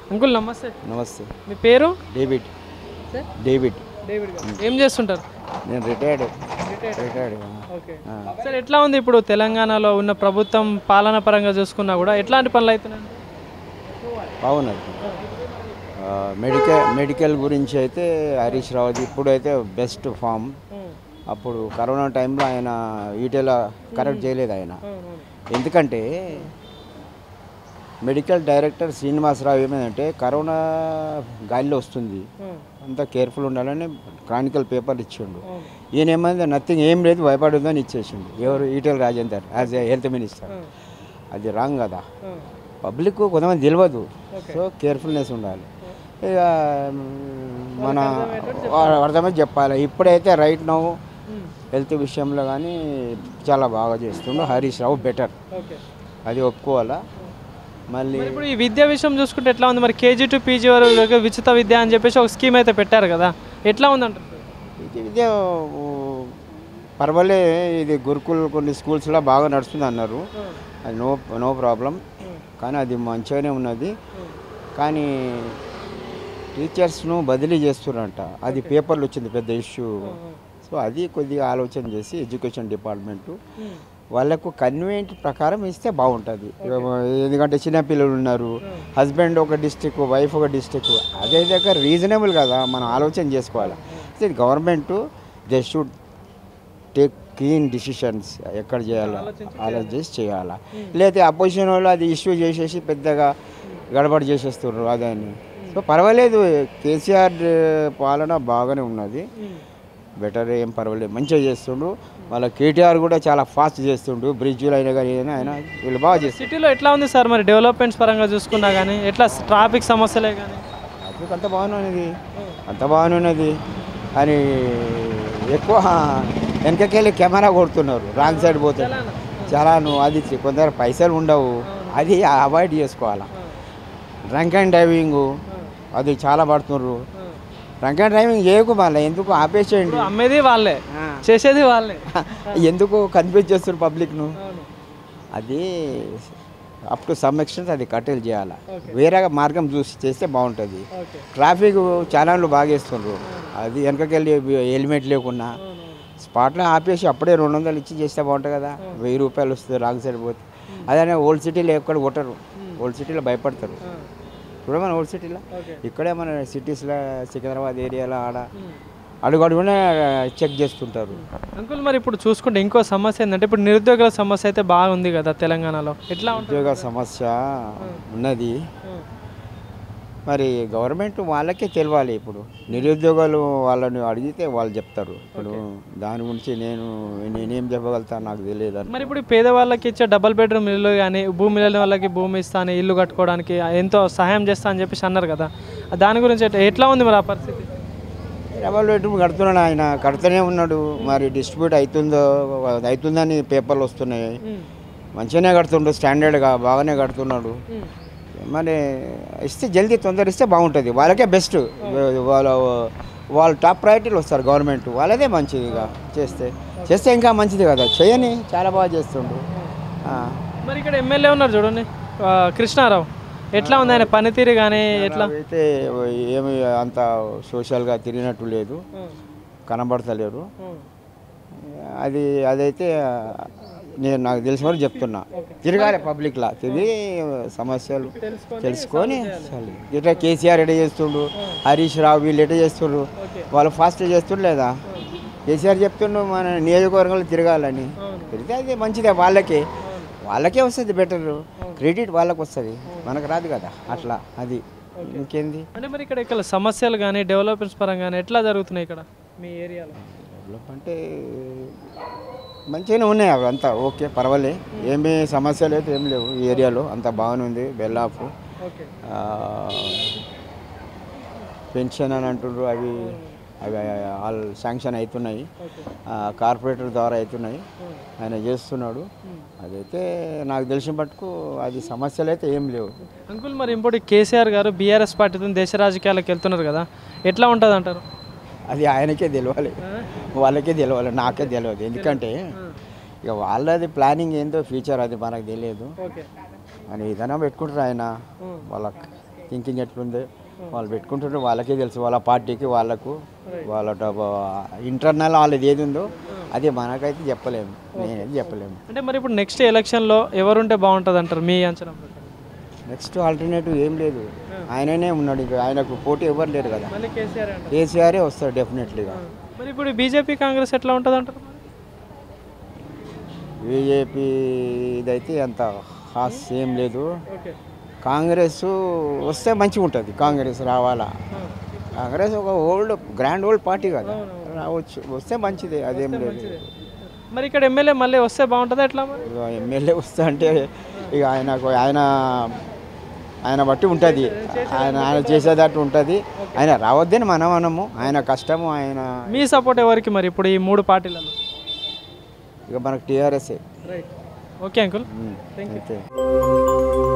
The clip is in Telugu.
అంకుల్ నమస్తే నమస్తే మీ పేరు డేవిడ్ సార్ డేవిడ్ డేవిడ్ గారు ఏం చేస్తుంటారు నేను రిటైర్డ్ రిటైర్డ్ ఓకే సార్ ఎట్లా ఉంది ఇప్పుడు తెలంగాణలో ఉన్న ప్రభుత్వం పాలన పరంగా చూసుకున్నా కూడా ఎట్లాంటి పనులు అవుతున్నాయి బాగున్నది ఆ, మెడికల్ మెడికల్ గురించి అయితే హరీష్ రావుది ఇప్పుడైతే బెస్ట్ ఫామ్ అప్పుడు కరోనా టైంలో ఆయన ఈటెల కరెక్ట్ చేయలేదు ఆయన ఎందుకంటే మెడికల్ డైరెక్టర్ శ్రీనివాసరావు ఏమైందంటే కరోనా గాలిలో వస్తుంది అంతా కేర్ఫుల్ ఉండాలని క్రానికల్ పేపర్లు ఇచ్చిండు ఈయన ఏమైంది నథింగ్ ఏం లేదు భయపడదని ఇచ్చేసిండు ఎవరు Etela Rajender as a health minister అది రాంగ్ కదా పబ్లిక్ కొంతమంది తెలియదు సో కేర్ఫుల్నెస్ ఉండాలి ఇక మ్, మన వా- అర్థమైతే చెప్పాలి ఇప్పుడైతే రైట్ నౌ హెల్త్ విషయంలో కానీ చాలా బాగా చేస్తుండు హరీష్ రావు బెటర్ ఓకే అది ఒప్పుకోవాలా మళ్ళీ మరి ఇప్పుడు ఈ విద్యా విషయం చూసుకుంటే ఎట్లా ఉంది మరి కేజీ టు పీజీ వరకు ఉచిత విద్య అని చెప్పేసి ఒక స్కీమ్ అయితే పెట్టారు కదా ఎట్లా ఉందంటారు ఇది ఇదే ఓ, పర్వాలే ఇది గురుకుల్ కొన్ని స్కూల్స్లో బాగా నడుస్తుంది అన్నారు అది నో నో ప్రాబ్లం కానీ అది మంచిగానే ఉన్నది కానీ టీచర్స్ను బదిలీ చేస్తున్నారంట అది పేపర్లు వచ్చింది పెద్ద ఇష్యూ సో అది కొద్దిగా ఆలోచన చేసి ఎడ్యుకేషన్ డిపార్ట్మెంటు వాళ్ళకు కన్వీనియంట్ ప్రకారం ఇస్తే బాగుంటుంది ఎందుకంటే చిన్నపిల్లలు ఉన్నారు హస్బెండ్ ఒక డిస్టిక్ వైఫ్ ఒక డిస్టిక్ అదే దగ్గర రీజనబుల్ కదా మనం ఆలోచన చేసుకోవాలి ఇది government they should take clean decisions ఎక్కడ చేయాలా ఆలోచించి చేయాలా లేకపోతే అపోజిషన్ వాళ్ళు అది ఇష్యూ చేసేసి పెద్దగా గడబడి చేసేస్తున్నారు అదని సో పర్వాలేదు కేసీఆర్ పాలన బాగానే ఉన్నది బెటర్ ఏం పర్వాలేదు మంచిగా చేస్తుండు వాళ్ళ కేటీఆర్ కూడా చాలా ఫాస్ట్ చేస్తుండు బ్రిడ్జ్లు అయినా కానీ ఏదైనా ఆయన వీళ్ళు బాగా చేస్తారు సిటీలో ఎట్లా ఉంది సార్ మరి డెవలప్మెంట్స్ పరంగా చూసుకున్నా కానీ ఎట్లా ట్రాఫిక్ సమస్యలే కానీ ట్రాఫిక్ అంత బాగానే ఉన్నది అంత బాగానే ఉన్నది అని ఎక్కువ వెనకకెళ్ళి కెమెరా కొడుతున్నారు రాంగ్ సైడ్ పోతున్నారు చాలా నువ్వు అది చి- కొందరు పైసలు ఉండవు అది అవాయిడ్ చేసుకోవాలి డ్రంక్ అండ్ డ్రైవింగ్ అది చాలా పడుతున్నారు డ్రంక్ అండ్ డ్రైవింగ్ చేయకు మళ్ళీ ఎందుకు ఆపేసేయండి ఇప్పుడు అమ్మేది వాళ్ళే చేసేది వాళ్ళే ఎందుకు కన్ఫ్యూజ్ చేస్తున్నారు పబ్లిక్ను అది అప్ టు సమ్ ఎక్స్టెంట్ అది కట్టెలు చేయాలి వేరే మార్గం చూసి చేస్తే బాగుంటుంది ఓకే ట్రాఫిక్ ఛానళ్ళు బాగా వేస్తుండ్రు అది వెనకకెళ్ళి హెల్మెట్ లేకున్నా స్పాట్లో ఆపేసి అప్పుడే రెండు వందలు ఇచ్చి చేస్తే బాగుంటుంది కదా వెయ్యి రూపాయలు వస్తుంది రాంగ్ సైడ్ పోతే అదే ఓల్డ్ సిటీలో ఎక్కడ కొట్టరు ఓల్డ్ సిటీలో భయపడతారు చూడమని ఓల్డ్ సిటీలో ఓకే ఇక్కడే మన సిటీస్లో సికింద్రాబాద్ ఏరియాలో ఆడ అడుగు అడుగునే చెక్ చేస్తుంటారు అంకుల్ మరి ఇప్పుడు చూసుకుంటే ఇంకో సమస్య ఏంటంటే ఇప్పుడు నిరుద్యోగుల సమస్య అయితే బాగుంది కదా తెలంగాణలో ఎట్లా ఉంటుంది ఉద్యోగ సమస్య ఉన్నది మరి గవర్నమెంట్ వాళ్ళకే తెలియాలి ఇప్పుడు నిరుద్యోగాలు వాళ్ళని అడిగితే వాళ్ళు చెప్తారు ఇప్పుడు దాని గురించి నేను నేనేం చెప్పగలుగుతాను నాకు తెలియదు అని మరి ఇప్పుడు ఈ పేదవాళ్ళకి ఇచ్చే డబల్ బెడ్రూమ్ ఇల్లు కానీ భూమి లేని వాళ్ళకి భూమి ఇస్తాను ఇల్లు కట్టుకోవడానికి ఎంతో సహాయం చేస్తా అని చెప్పేసి అన్నారు కదా దాని గురించి ఎట్లా- ఎట్లా ఉంది మరి ఆ పరిస్థితి డబల్ బెడ్రూమ్ కడుతున్నాడు ఆయన కడుతూనే ఉన్నాడు మరి డిస్ట్రిబ్యూట్ అవుతుందో అవుతుందని పేపర్లు వస్తున్నాయి మంచిగానే కడుతుండు స్టాండర్డ్గా బాగానే కడుతున్నాడు మరి ఇస్తే జల్దీ తొందర ఇస్తే బాగుంటుంది వాళ్ళకే బెస్ట్ వాళ్ళ వాళ్ళు టాప్ ప్రయారిటీలు వస్తారు గవర్నమెంట్ వాళ్ళదే మంచిది ఇక చేస్తే చేస్తే ఇంకా మంచిది కదా చేయని చాలా బాగా చేస్తుండు ఆ. మరి ఇక్కడ ఎమ్మెల్యే ఉన్నారు చూడండి ఆ, కృష్ణారావు ఎట్లా ఉంది ఆయన పనితీరు కానీ ఎట్లా అయితే ఏమి అంత సోషల్గా తిరిగినట్టు లేదు కనబడతలేరు అది అదైతే నేను నాకు తెలిసిన వరకు చెప్తున్నా తిరగాలి పబ్లిక్లా తిరిగి సమస్యలు తెలుసుకొని చాలు. ఇట్లా కేసీఆర్ ఎట చేస్తుండు హరీష్ రావు వీళ్ళు ఎట చేస్తుండ్రు వాళ్ళు ఫాస్ట్ చేస్తుండ్రు లేదా కేసీఆర్ చెప్తుండు మన నియోజకవర్గంలో తిరగాలని తిరిగితే అది మంచిదే వాళ్ళకే వాళ్ళకే వస్తుంది బెటర్ క్రెడిట్ వాళ్ళకి వస్తుంది మనకు రాదు కదా అట్లా అది ఇంకేంది అంటే మరి ఇక్కడ ఇక్కడ సమస్యలు కానీ డెవలప్మెంట్స్ పరంగా కానీ ఎట్లా జరుగుతున్నాయి ఇక్కడ మీ ఏరియాలో డెవలప్ అంటే మంచిగానే ఉన్నాయి అవి అంతా ఓకే పర్వాలే ఏమీ సమస్యలు అయితే ఏం లేవు ఈ ఏరియాలో అంత బాగానే ఉంది బెల్లాఫ్ ఓకే పెన్షన్ అని అంటుండ్రు అవి అవి ఆల్ శాంక్షన్ అవుతున్నాయి ఆ, కార్పొరేటర్ ద్వారా అవుతున్నాయి ఆయన చేస్తున్నాడు అదైతే నాకు తెలిసిన మటుకు అది సమస్యలు అయితే ఏం లేవు అంకుల్ మరి ఇంకోటి కేసీఆర్ గారు బీఆర్ఎస్ పార్టీతో దేశ రాజకీయాలకు వెళ్తున్నారు కదా ఎట్లా ఉంటుంది అంటారు అది ఆయనకే తెలియాలి వాళ్ళకే తెలియాలి నాకే తెలియదు ఎందుకంటే ఇక వాళ్ళది ప్లానింగ్ ఏందో ఫ్యూచర్ అది మనకు తెలియదు ఓకే అని విధానం పెట్టుకుంటారు ఆయన వాళ్ళ థింకింగ్ ఎట్లుంది వాళ్ళు పెట్టుకుంటుంటే వాళ్ళకే తెలుసు వాళ్ళ పార్టీకి వాళ్ళకు వాళ్ళ ఇంటర్నల్ వాళ్ళది ఏది ఉందో అది మనకైతే చెప్పలేము నేనైతే చెప్పలేము అంటే మరి ఇప్పుడు నెక్స్ట్ ఎలక్షన్లో ఎవరుంటే బాగుంటుంది అంటారు మీ అంచనా ప్రకారం? నెక్స్ట్ ఆల్టర్నేటివ్ ఏం లేదు ఆయననే ఉన్నాడు ఇక ఆయనకు పోటీ ఎవరు లేరు కదా మళ్ళీ కేసీఆర్ అంటారు కేసీఆరే వస్తాడు డెఫినెట్లీగా మరి ఇప్పుడు బీజేపీ కాంగ్రెస్ ఎట్లా ఉంటుంది అంటారు బీజేపీ ఇదైతే అంత హాస్ ఏం లేదు ఓకే కాంగ్రెస్ వస్తే మంచిగా ఉంటుంది కాంగ్రెస్ రావాలా కాంగ్రెస్ ఒక ఓల్డ్ గ్రాండ్ ఓల్డ్ పార్టీ కదా రావచ్చు వస్తే మంచిదే అదేం లేదు మరి ఇక్కడ ఎమ్మెల్యే మళ్ళీ వస్తే బాగుంటుందా ఎట్లా మరి ఇక ఎమ్మెల్యే వస్తా అంటే ఇక ఆయనకు ఆయన ఆయన బట్టి ఉంటుంది ఆయన ఆయన చేసేటట్టు ఉంటుంది ఆయన రావద్దని మనం అనము ఆయన కష్టము ఆయన మీ సపోర్ట్ ఎవరికి మరి ఇప్పుడు ఈ మూడు పార్టీలలో ఇక మనకు టీఆర్ఎస్ఏ రైట్ ఓకే అంకుల్ అయితే